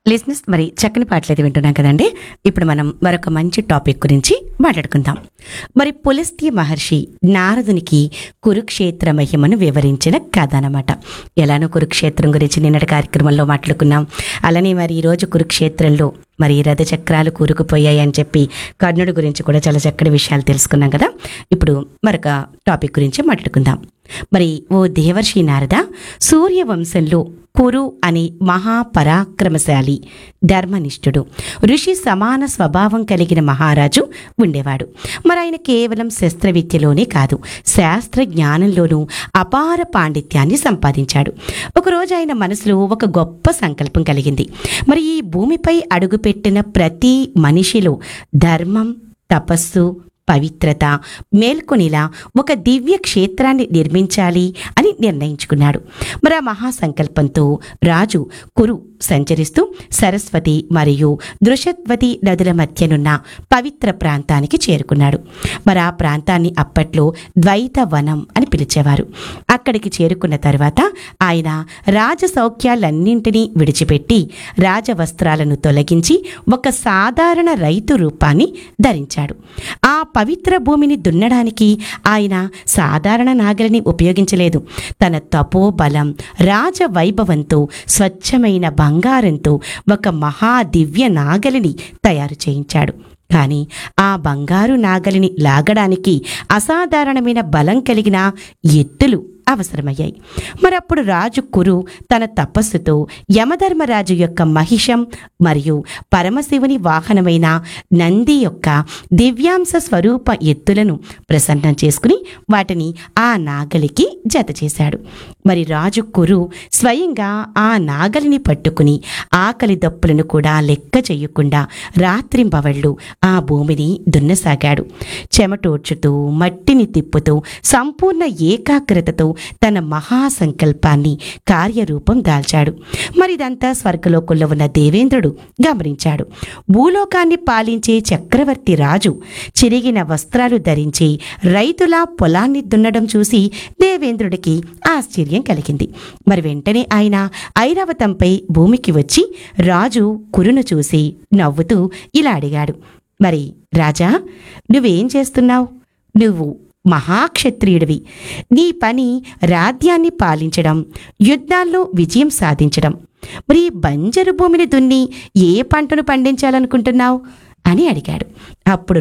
లిజినెస్ మరి చక్కని పాటలు అయితే వింటున్నాం కదండి ఇప్పుడు మనం మరొక మంచి టాపిక్ గురించి మాట్లాడుకుందాం మరి పులస్త్య మహర్షి నారదునికి కురుక్షేత్ర మహిమను వివరించిన కథ అన్నమాట ఎలానో కురుక్షేత్రం గురించి నిన్నటి కార్యక్రమంలో మాట్లాడుకున్నాం అలానే మరి ఈరోజు కురుక్షేత్రంలో మరి రథచక్రాలు కూరుకుపోయాయి అని చెప్పి కర్ణుడి గురించి కూడా చాలా చక్కటి విషయాలు తెలుసుకున్నాం కదా ఇప్పుడు మరొక టాపిక్ గురించి మాట్లాడుకుందాం మరి ఓ దేవర్షి నారద సూర్యవంశంలో కురు అనే మహాపరాక్రమశాలి ధర్మనిష్ఠుడు ఋషి సమాన స్వభావం కలిగిన మహారాజు ఉండేవాడు మరి ఆయన కేవలం శస్త్రవిద్యలోనే కాదు శాస్త్ర జ్ఞానంలోనూ అపార పాండిత్యాన్ని సంపాదించాడు ఒకరోజు ఆయన మనసులో ఒక గొప్ప సంకల్పం కలిగింది మరి ఈ భూమిపై అడుగుపెట్టిన ప్రతి మనిషిలో ధర్మం తపస్సు పవిత్రత మేల్కొనిలా ఒక దివ్య క్షేత్రాన్ని నిర్మించాలి అని నిర్ణయించుకున్నాడు మరి ఆ మహాసంకల్పంతో రాజు కురు సంచరిస్తూ సరస్వతి మరియు దృషద్వతి నదుల మధ్యనున్న పవిత్ర ప్రాంతానికి చేరుకున్నాడు మరి ఆ ప్రాంతాన్ని అప్పట్లో ద్వైత వనం అని పిలిచేవారు అక్కడికి చేరుకున్న తర్వాత ఆయన రాజసౌఖ్యాలన్నింటినీ విడిచిపెట్టి రాజవస్త్రాలను తొలగించి ఒక సాధారణ రైతు రూపాన్ని ధరించాడు ఆ పవిత్ర భూమిని దున్నడానికి ఆయన సాధారణ నాగలిని ఉపయోగించలేదు తన తపోబలం రాజవైభవంతో స్వచ్ఛమైన బంగారంతో ఒక మహా దివ్య నాగలిని తయారు చేయించాడు కానీ ఆ బంగారు నాగలిని లాగడానికి అసాధారణమైన బలం కలిగిన ఎత్తులు అవసరమయ్యాయి మరప్పుడు రాజు కురు తన తపస్సుతో యమధర్మరాజు యొక్క మహిషం మరియు పరమశివుని వాహనమైన నంది యొక్క దివ్యాంశ స్వరూప ఎత్తులను ప్రసన్నం చేసుకుని వాటిని ఆ నాగలికి జత చేశాడు మరి రాజు కురు స్వయంగా ఆ నాగలిని పట్టుకుని ఆకలి దప్పులను కూడా లెక్క చేయకుండా రాత్రింబవళ్ళు ఆ భూమిని దున్నసాగాడు చెమటోడ్చుతూ మట్టిని తిప్పుతూ సంపూర్ణ ఏకాగ్రతతో తన మహాసంకల్పాన్ని కార్యరూపం దాల్చాడు మరిదంతా స్వర్గలోకంలో ఉన్న దేవేంద్రుడు గమనించాడు భూలోకాన్ని పాలించే చక్రవర్తి రాజు చిరిగిన వస్త్రాలు ధరించి రైతుల పొలాన్ని దున్నడం చూసి దేవేంద్రుడికి ఆశ్చర్యం కలిగింది మరి వెంటనే ఆయన ఐరావతంపై భూమికి వచ్చి రాజు కురును చూసి నవ్వుతూ ఇలా అడిగాడు మరి రాజా నువ్వేం చేస్తున్నావు నువ్వు మహాక్షత్రియుడివి నీ పని రాజ్యాన్ని పాలించడం యుద్ధాల్లో విజయం సాధించడం మరి ఈ బంజరు భూమిని దున్ని ఏ పంటను పండించాలనుకుంటున్నావు అని అడిగాడు అప్పుడు